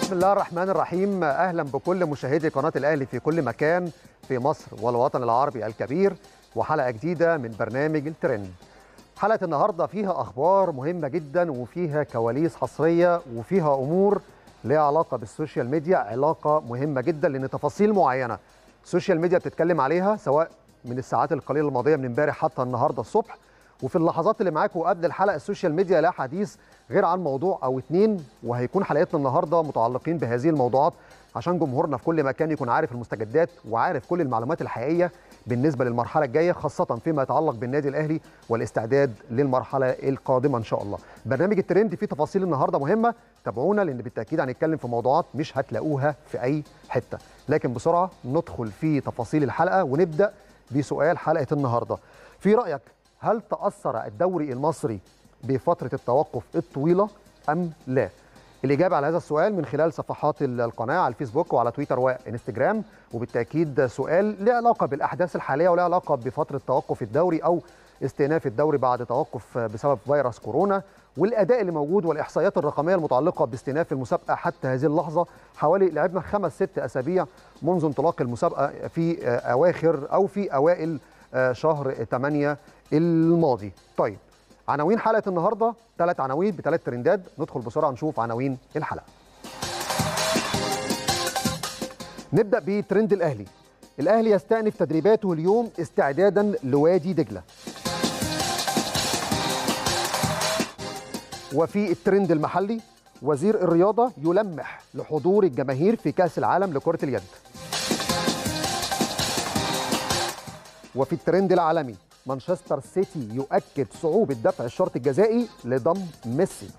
بسم الله الرحمن الرحيم اهلا بكل مشاهدي قناه الاهلي في كل مكان في مصر والوطن العربي الكبير وحلقه جديده من برنامج الترند حلقه النهارده فيها اخبار مهمه جدا وفيها كواليس حصريه وفيها امور ليها علاقه بالسوشيال ميديا علاقه مهمه جدا لان تفاصيل معينه السوشيال ميديا بتتكلم عليها سواء من الساعات القليله الماضيه من امبارح حتى النهارده الصبح وفي اللحظات اللي معاكم قبل الحلقه السوشيال ميديا لا حديث غير عن موضوع او اتنين وهيكون حلقتنا النهارده متعلقين بهذه الموضوعات عشان جمهورنا في كل مكان يكون عارف المستجدات وعارف كل المعلومات الحقيقيه بالنسبه للمرحله الجايه خاصه فيما يتعلق بالنادي الاهلي والاستعداد للمرحله القادمه ان شاء الله. برنامج الترند فيه تفاصيل النهارده مهمه تابعونا لان بالتاكيد هنتكلم في موضوعات مش هتلاقوها في اي حته. لكن بسرعه ندخل في تفاصيل الحلقه ونبدا بسؤال حلقه النهارده. في رايك هل تاثر الدوري المصري بفتره التوقف الطويله ام لا؟ الإجابة على هذا السؤال من خلال صفحات القناة على الفيسبوك وعلى تويتر وإنستجرام وبالتأكيد سؤال له علاقة بالأحداث الحالية وله علاقة بفترة توقف الدوري أو استئناف الدوري بعد توقف بسبب فيروس كورونا والأداء اللي موجود والإحصائيات الرقمية المتعلقة باستئناف المسابقة حتى هذه اللحظة حوالي لعبنا خمس ست أسابيع منذ انطلاق المسابقة في أواخر أو في أوائل شهر 8 الماضي طيب عناوين حلقه النهارده ثلاث عناوين بثلاث ترندات ندخل بسرعه نشوف عناوين الحلقه نبدا بترند الاهلي الاهلي يستأنف تدريباته اليوم استعدادا لوادي دجله وفي الترند المحلي وزير الرياضه يلمح لحضور الجماهير في كاس العالم لكره اليد وفي الترند العالمي مانشستر سيتي يؤكد صعوبة دفع الشرط الجزائي لضم ميسي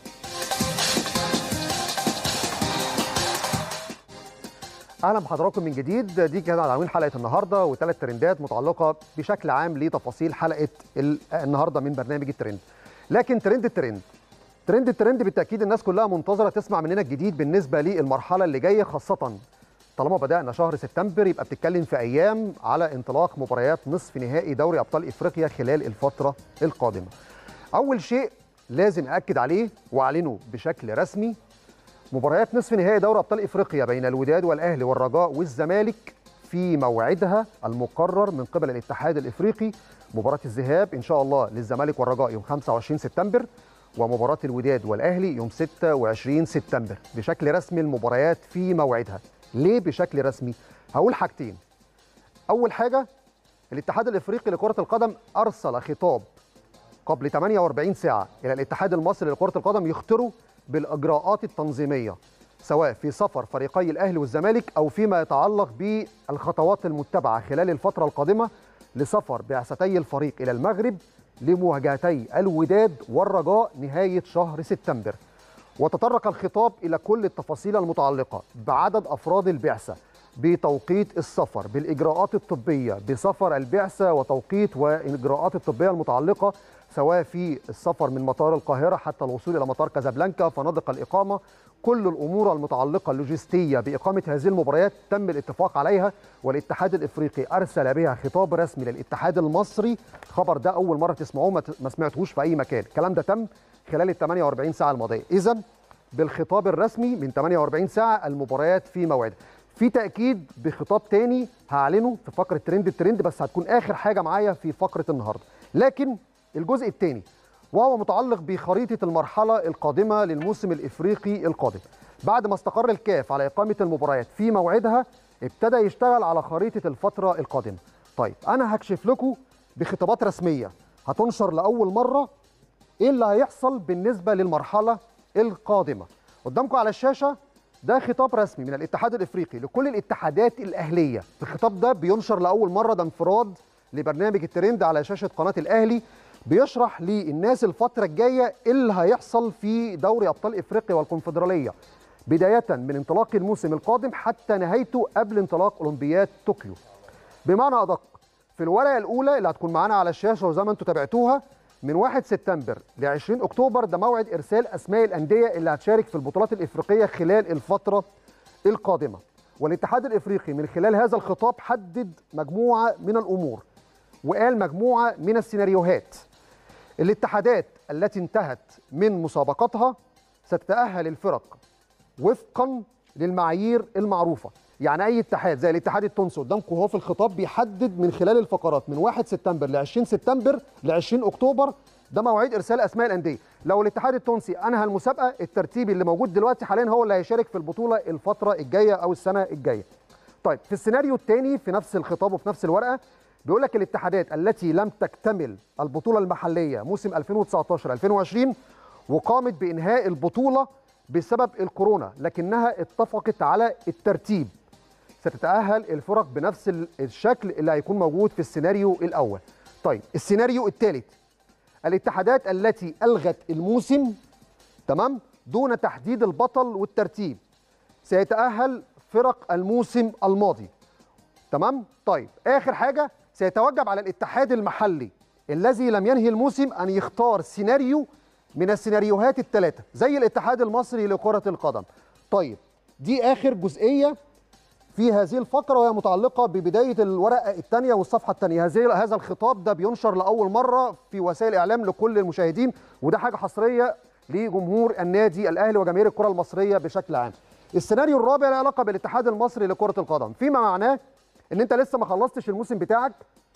اهلا بحضراتكم من جديد دي كانت عناوين حلقه النهارده وثلاث ترندات متعلقه بشكل عام لتفاصيل حلقه النهارده من برنامج الترند لكن ترند الترند ترند الترند بالتاكيد الناس كلها منتظره تسمع مننا الجديد بالنسبه للمرحله اللي جايه خاصه طالما بدأنا شهر سبتمبر يبقى بتتكلم في أيام على انطلاق مباريات نصف نهائي دوري أبطال إفريقيا خلال الفترة القادمة. أول شيء لازم أكد عليه وأعلنه بشكل رسمي مباريات نصف نهائي دوري أبطال إفريقيا بين الوداد والأهلي والرجاء والزمالك في موعدها المقرر من قبل الاتحاد الإفريقي مباراة الذهاب إن شاء الله للزمالك والرجاء يوم 25 سبتمبر ومباراة الوداد والأهلي يوم 26 سبتمبر بشكل رسمي المباريات في موعدها ليه بشكل رسمي؟ هقول حاجتين. أول حاجة الاتحاد الإفريقي لكرة القدم أرسل خطاب قبل 48 ساعة إلى الاتحاد المصري لكرة القدم يخطروا بالإجراءات التنظيمية سواء في سفر فريقي الأهلي والزمالك أو فيما يتعلق بالخطوات المتبعة خلال الفترة القادمة لسفر بعثتي الفريق إلى المغرب لمواجهتي الوداد والرجاء نهاية شهر سبتمبر. وتطرق الخطاب إلى كل التفاصيل المتعلقة بعدد أفراد البعثة بتوقيت السفر بالإجراءات الطبية بسفر البعثة وتوقيت والإجراءات الطبية المتعلقة سواء في السفر من مطار القاهرة حتى الوصول إلى مطار كازابلانكا فنادق الإقامة كل الأمور المتعلقة اللوجستية بإقامة هذه المباريات تم الاتفاق عليها والاتحاد الإفريقي أرسل بها خطاب رسمي للاتحاد المصري خبر ده أول مرة تسمعوه ما سمعتهوش في أي مكان الكلام ده تم خلال ال 48 ساعة الماضية إذا بالخطاب الرسمي من 48 ساعة المباريات في موعدها في تأكيد بخطاب تاني هعلنه في فقرة ترند الترند بس هتكون آخر حاجة معايا في فقرة النهاردة لكن الجزء الثاني وهو متعلق بخريطة المرحلة القادمة للموسم الإفريقي القادم بعد ما استقر الكاف على إقامة المباريات في موعدها ابتدى يشتغل على خريطة الفترة القادمة طيب أنا هكشف لكم بخطابات رسمية هتنشر لأول مرة ايه اللي هيحصل بالنسبه للمرحله القادمه قدامكم على الشاشه ده خطاب رسمي من الاتحاد الافريقي لكل الاتحادات الاهليه الخطاب ده بينشر لاول مره ده انفراد لبرنامج الترند على شاشه قناه الاهلي بيشرح للناس الفتره الجايه ايه اللي هيحصل في دوري ابطال افريقيا والكونفدراليه بدايه من انطلاق الموسم القادم حتى نهايته قبل انطلاق اولمبياد طوكيو بمعنى ادق في الورقه الاولى اللي هتكون معانا على الشاشه وزي ما انتم تابعتوها من 1 سبتمبر ل 20 اكتوبر ده موعد ارسال اسماء الانديه اللي هتشارك في البطولات الافريقيه خلال الفتره القادمه والاتحاد الافريقي من خلال هذا الخطاب حدد مجموعه من الامور وقال مجموعه من السيناريوهات الاتحادات التي انتهت من مسابقتها ستتاهل الفرق وفقا للمعايير المعروفه يعني اي اتحاد زي الاتحاد التونسي قدامكم هو في الخطاب بيحدد من خلال الفقرات من 1 سبتمبر ل 20 سبتمبر ل 20 اكتوبر ده مواعيد ارسال اسماء الانديه لو الاتحاد التونسي انهى المسابقه الترتيبي اللي موجود دلوقتي حاليا هو اللي هيشارك في البطوله الفتره الجايه او السنه الجايه طيب في السيناريو الثاني في نفس الخطاب وفي نفس الورقه بيقول لك الاتحادات التي لم تكتمل البطوله المحليه موسم 2019 2020 وقامت بانهاء البطوله بسبب الكورونا لكنها اتفقت على الترتيب ستتاهل الفرق بنفس الشكل اللي هيكون موجود في السيناريو الاول طيب السيناريو الثالث الاتحادات التي الغت الموسم تمام دون تحديد البطل والترتيب سيتاهل فرق الموسم الماضي تمام طيب اخر حاجه سيتوجب على الاتحاد المحلي الذي لم ينهي الموسم ان يختار سيناريو من السيناريوهات الثلاثه زي الاتحاد المصري لكره القدم طيب دي اخر جزئيه في هذه الفقره وهي متعلقه ببدايه الورقه الثانيه والصفحه الثانيه هذه هذا الخطاب ده بينشر لاول مره في وسائل الاعلام لكل المشاهدين وده حاجه حصريه لجمهور النادي الاهلي وجماهير الكره المصريه بشكل عام السيناريو الرابع له علاقه بالاتحاد المصري لكره القدم فيما معناه ان انت لسه ما خلصتش الموسم بتاعك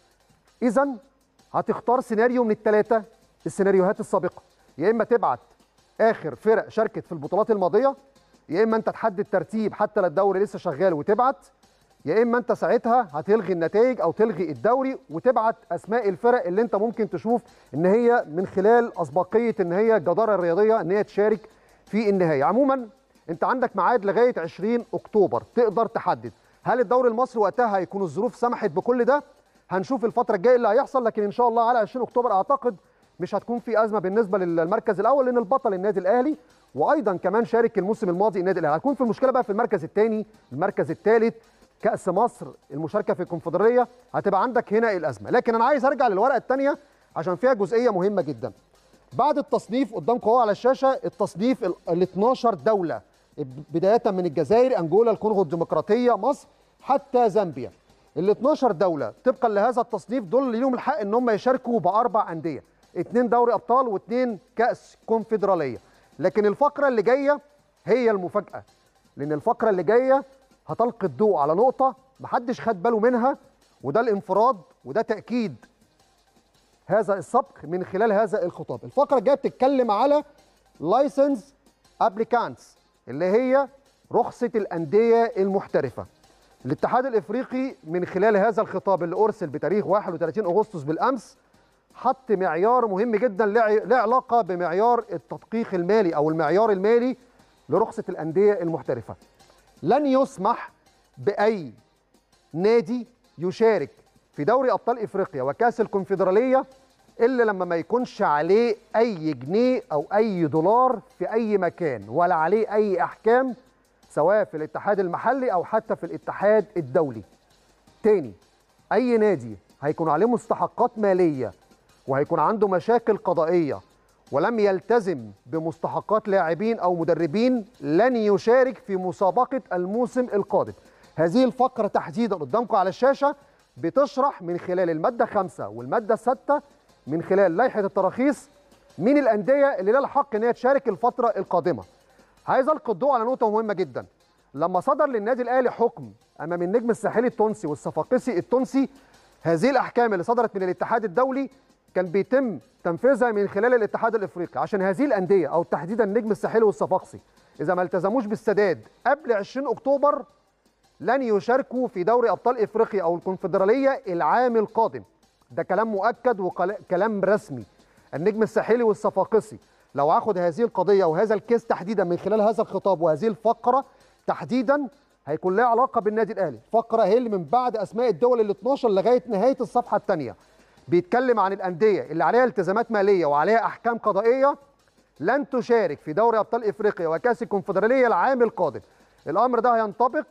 اذا هتختار سيناريو من الثلاثه السيناريوهات السابقه يا اما تبعت اخر فرق شاركت في البطولات الماضيه يا اما انت تحدد ترتيب حتى لو الدوري لسه شغال وتبعت يا اما انت ساعتها هتلغي النتائج او تلغي الدوري وتبعت اسماء الفرق اللي انت ممكن تشوف ان هي من خلال اسبقيه ان هي الجداره الرياضيه ان هي تشارك في النهايه عموما انت عندك ميعاد لغايه 20 اكتوبر تقدر تحدد هل الدوري المصري وقتها هيكون الظروف سمحت بكل ده هنشوف الفتره الجايه اللي هيحصل لكن ان شاء الله على 20 اكتوبر اعتقد مش هتكون في ازمه بالنسبه للمركز الاول لان البطل النادي الاهلي وايضا كمان شارك الموسم الماضي النادي الاهلي هتكون في المشكله بقى في المركز الثاني المركز الثالث كاس مصر المشاركه في الكونفدراليه هتبقى عندك هنا الازمه لكن انا عايز ارجع للورقه الثانيه عشان فيها جزئيه مهمه جدا بعد التصنيف قدامكم اهو على الشاشه التصنيف ال 12 دوله بدايه من الجزائر انجولا الكونغو الديمقراطيه مصر حتى زامبيا ال 12 دوله طبقا لهذا التصنيف دول ليهم الحق ان هم يشاركوا باربع انديه اثنين دوري ابطال واثنين كاس كونفدراليه لكن الفقره اللي جايه هي المفاجاه لان الفقره اللي جايه هتلقي الضوء على نقطه محدش خد باله منها وده الانفراد وده تاكيد هذا السبق من خلال هذا الخطاب الفقره الجايه بتتكلم على لايسنس ابليكانتس اللي هي رخصه الانديه المحترفه الاتحاد الافريقي من خلال هذا الخطاب اللي ارسل بتاريخ 31 اغسطس بالامس حط معيار مهم جدا له علاقه بمعيار التدقيق المالي او المعيار المالي لرخصه الانديه المحترفه. لن يسمح باي نادي يشارك في دوري ابطال افريقيا وكاس الكونفدراليه الا لما ما يكونش عليه اي جنيه او اي دولار في اي مكان ولا عليه اي احكام سواء في الاتحاد المحلي او حتى في الاتحاد الدولي. تاني اي نادي هيكون عليه مستحقات ماليه وهيكون عنده مشاكل قضائيه ولم يلتزم بمستحقات لاعبين او مدربين لن يشارك في مسابقه الموسم القادم. هذه الفقره تحديدا قدامكم على الشاشه بتشرح من خلال الماده 5 والماده 6 من خلال لائحه التراخيص مين الانديه اللي لها الحق ان هي تشارك الفتره القادمه. عايز القي الضوء على نقطه مهمه جدا. لما صدر للنادي الاهلي حكم امام النجم الساحلي التونسي والصفاقسي التونسي هذه الاحكام اللي صدرت من الاتحاد الدولي كان بيتم تنفيذها من خلال الاتحاد الافريقي عشان هذه الانديه او تحديدا النجم الساحلي والصفاقسي اذا ما التزموش بالسداد قبل 20 اكتوبر لن يشاركوا في دوري ابطال افريقيا او الكونفدراليه العام القادم ده كلام مؤكد وكلام رسمي النجم الساحلي والصفاقسي لو هاخد هذه القضيه وهذا الكيس تحديدا من خلال هذا الخطاب وهذه الفقره تحديدا هيكون لها علاقه بالنادي الاهلي فقره هي اللي من بعد اسماء الدول ال 12 لغايه نهايه الصفحه الثانيه بيتكلم عن الانديه اللي عليها التزامات ماليه وعليها احكام قضائيه لن تشارك في دوري ابطال افريقيا وكاس الكونفدراليه العام القادم الامر ده هينطبق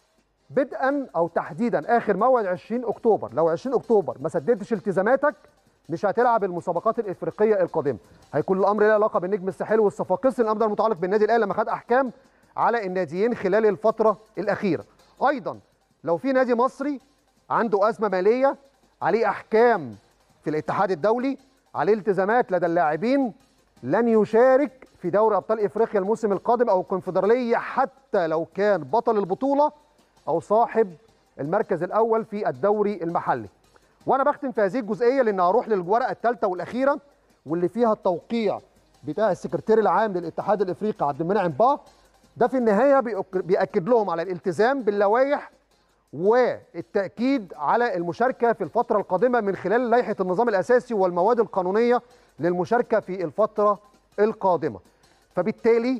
بدءا او تحديدا اخر موعد 20 اكتوبر لو 20 اكتوبر ما سددتش التزاماتك مش هتلعب المسابقات الافريقيه القادمه هيكون الامر له علاقه بالنجم الساحلي والصفاقسي الامر ده المتعلق بالنادي الاهلي لما خد احكام على الناديين خلال الفتره الاخيره ايضا لو في نادي مصري عنده ازمه ماليه عليه احكام في الاتحاد الدولي عليه التزامات لدى اللاعبين لن يشارك في دوري ابطال افريقيا الموسم القادم او الكونفدراليه حتى لو كان بطل البطوله او صاحب المركز الاول في الدوري المحلي وانا بختم في هذه الجزئيه لان هروح للورقه الثالثه والاخيره واللي فيها التوقيع بتاع السكرتير العام للاتحاد الافريقي عبد المنعم با ده في النهايه بيأكد لهم على الالتزام باللوائح والتأكيد على المشاركة في الفترة القادمة من خلال لائحة النظام الأساسي والمواد القانونية للمشاركة في الفترة القادمة فبالتالي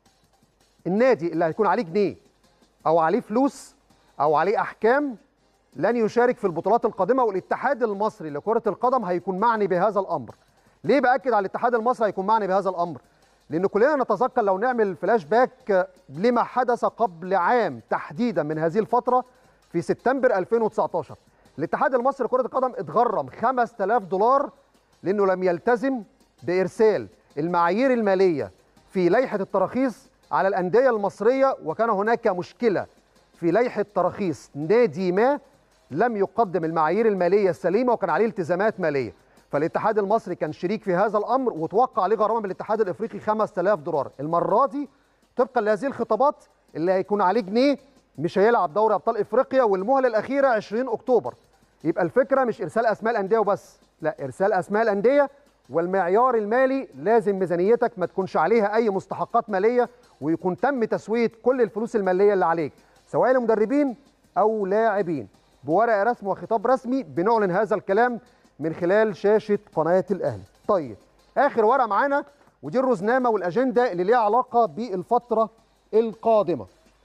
النادي اللي هيكون عليه جنيه أو عليه فلوس أو عليه أحكام لن يشارك في البطولات القادمة والاتحاد المصري لكرة القدم هيكون معني بهذا الأمر ليه بأكد على الاتحاد المصري هيكون معني بهذا الأمر لأن كلنا نتذكر لو نعمل فلاش باك لما حدث قبل عام تحديدا من هذه الفترة في سبتمبر 2019 الاتحاد المصري لكرة القدم اتغرم 5000 دولار لأنه لم يلتزم بإرسال المعايير المالية في لائحة التراخيص على الأندية المصرية وكان هناك مشكلة في لائحة تراخيص نادي ما لم يقدم المعايير المالية السليمة وكان عليه التزامات مالية فالاتحاد المصري كان شريك في هذا الأمر وتوقع عليه غرامة من الاتحاد الإفريقي 5000 دولار المرة دي طبقا لهذه الخطابات اللي هيكون عليه جنيه مش هيلعب دوري ابطال افريقيا والمهله الاخيره 20 اكتوبر يبقى الفكره مش ارسال اسماء الانديه وبس لا ارسال اسماء الانديه والمعيار المالي لازم ميزانيتك ما تكونش عليها اي مستحقات ماليه ويكون تم تسويه كل الفلوس الماليه اللي عليك سواء لمدربين او لاعبين بورقه رسم وخطاب رسمي بنعلن هذا الكلام من خلال شاشه قناه الاهلي طيب اخر ورقه معانا ودي الرزنامه والاجنده اللي ليها علاقه بالفتره القادمه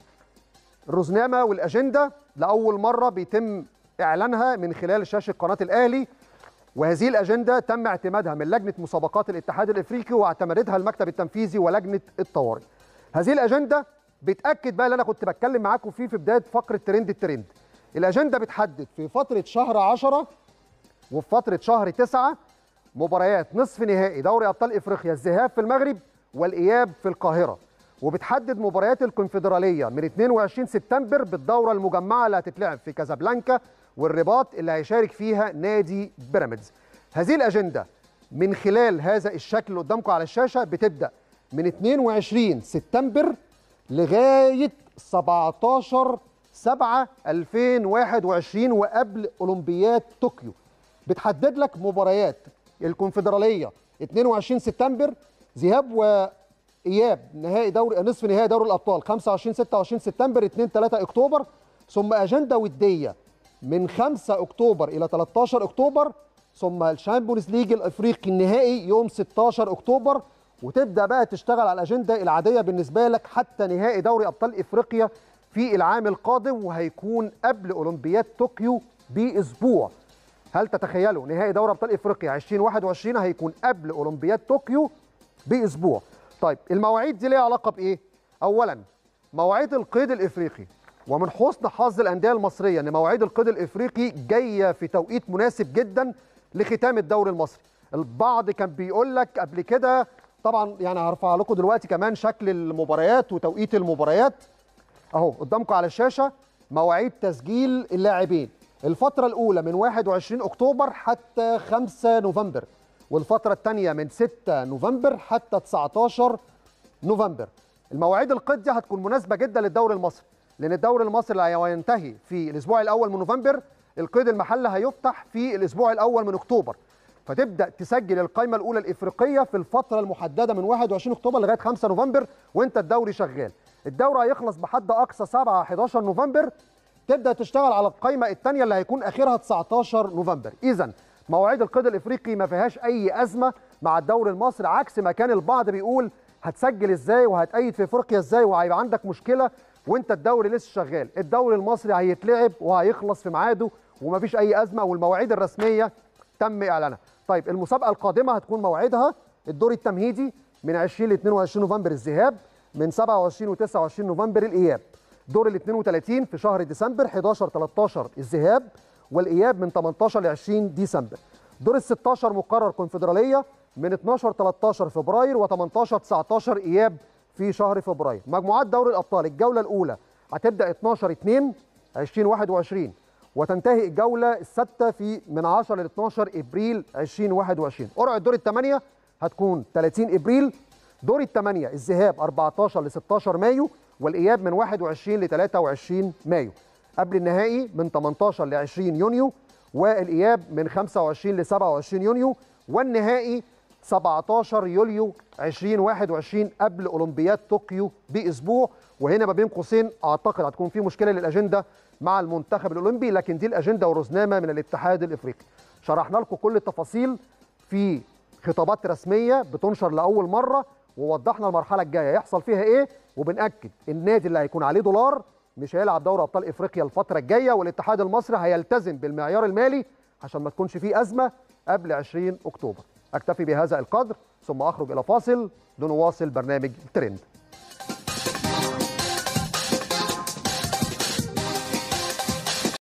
الرزنامه والاجنده لاول مره بيتم اعلانها من خلال شاشه قناه الاهلي وهذه الاجنده تم اعتمادها من لجنه مسابقات الاتحاد الافريقي واعتمدتها المكتب التنفيذي ولجنه الطوارئ. هذه الاجنده بتاكد بقى اللي انا كنت بتكلم معاكم فيه في بدايه فقره ترند الترند. الاجنده بتحدد في فتره شهر 10 وفي فتره شهر 9 مباريات نصف نهائي دوري ابطال افريقيا الذهاب في المغرب والاياب في القاهره. وبتحدد مباريات الكونفدراليه من 22 سبتمبر بالدوره المجمعه اللي هتتلعب في كازابلانكا والرباط اللي هيشارك فيها نادي بيراميدز. هذه الاجنده من خلال هذا الشكل اللي قدامكم على الشاشه بتبدا من 22 سبتمبر لغايه 17 7 2021 وقبل اولمبياد طوكيو. بتحدد لك مباريات الكونفدراليه 22 سبتمبر ذهاب و اياب نهائي دوري نصف نهائي دوري الابطال 25 26 سبتمبر 2 3 اكتوبر ثم اجنده وديه من 5 اكتوبر الى 13 اكتوبر ثم الشامبيونز ليج الافريقي النهائي يوم 16 اكتوبر وتبدا بقى تشتغل على الاجنده العاديه بالنسبه لك حتى نهائي دوري ابطال افريقيا في العام القادم وهيكون قبل اولمبياد طوكيو باسبوع هل تتخيلوا نهائي دوري ابطال افريقيا 2021 هيكون قبل اولمبياد طوكيو باسبوع طيب المواعيد دي ليها علاقه بايه اولا مواعيد القيد الافريقي ومن حسن حظ الانديه المصريه ان مواعيد القيد الافريقي جايه في توقيت مناسب جدا لختام الدوري المصري البعض كان بيقول لك قبل كده طبعا يعني هرفع لكم دلوقتي كمان شكل المباريات وتوقيت المباريات اهو قدامكم على الشاشه مواعيد تسجيل اللاعبين الفتره الاولى من 21 اكتوبر حتى 5 نوفمبر والفترة الثانية من 6 نوفمبر حتى 19 نوفمبر المواعيد القيد دي هتكون مناسبة جدا للدوري المصري لأن الدوري المصري اللي هينتهي في الأسبوع الأول من نوفمبر القيد المحلي هيفتح في الأسبوع الأول من أكتوبر فتبدا تسجل القائمه الاولى الافريقيه في الفتره المحدده من 21 اكتوبر لغايه 5 نوفمبر وانت الدوري شغال الدوري هيخلص بحد اقصى 7 11 نوفمبر تبدا تشتغل على القائمه الثانيه اللي هيكون اخرها 19 نوفمبر اذا مواعيد القيد الافريقي ما فيهاش اي ازمه مع الدوري المصري عكس ما كان البعض بيقول هتسجل ازاي وهتأيد في افريقيا ازاي وهيبقى عندك مشكله وانت الدوري لسه شغال الدوري المصري هيتلعب وهيخلص في ميعاده ومفيش اي ازمه والمواعيد الرسميه تم اعلانها طيب المسابقه القادمه هتكون موعدها الدور التمهيدي من 20 ل 22 نوفمبر الذهاب من 27 و 29 نوفمبر الاياب دور ال 32 في شهر ديسمبر 11 13 الذهاب والاياب من 18 ل 20 ديسمبر دور ال 16 مقرر كونفدراليه من 12 13 فبراير و18 19 اياب في شهر فبراير مجموعات دوري الابطال الجوله الاولى هتبدا 12 2 2021 وتنتهي الجوله السادسه في من 10 ل 12 ابريل 2021 قرعه دور الثمانيه هتكون 30 ابريل دور الثمانيه الذهاب 14 ل 16 مايو والاياب من 21 ل 23 مايو قبل النهائي من 18 ل 20 يونيو والاياب من 25 ل 27 يونيو والنهائي 17 يوليو 2021 قبل اولمبياد طوكيو باسبوع وهنا ما بين قوسين اعتقد هتكون في مشكله للاجنده مع المنتخب الاولمبي لكن دي الاجنده ورزنامه من الاتحاد الافريقي شرحنا لكم كل التفاصيل في خطابات رسميه بتنشر لاول مره ووضحنا المرحله الجايه يحصل فيها ايه وبناكد النادي اللي هيكون عليه دولار مش هيلعب دوري ابطال افريقيا الفتره الجايه والاتحاد المصري هيلتزم بالمعيار المالي عشان ما تكونش فيه ازمه قبل 20 اكتوبر اكتفي بهذا القدر ثم اخرج الى فاصل لنواصل برنامج الترند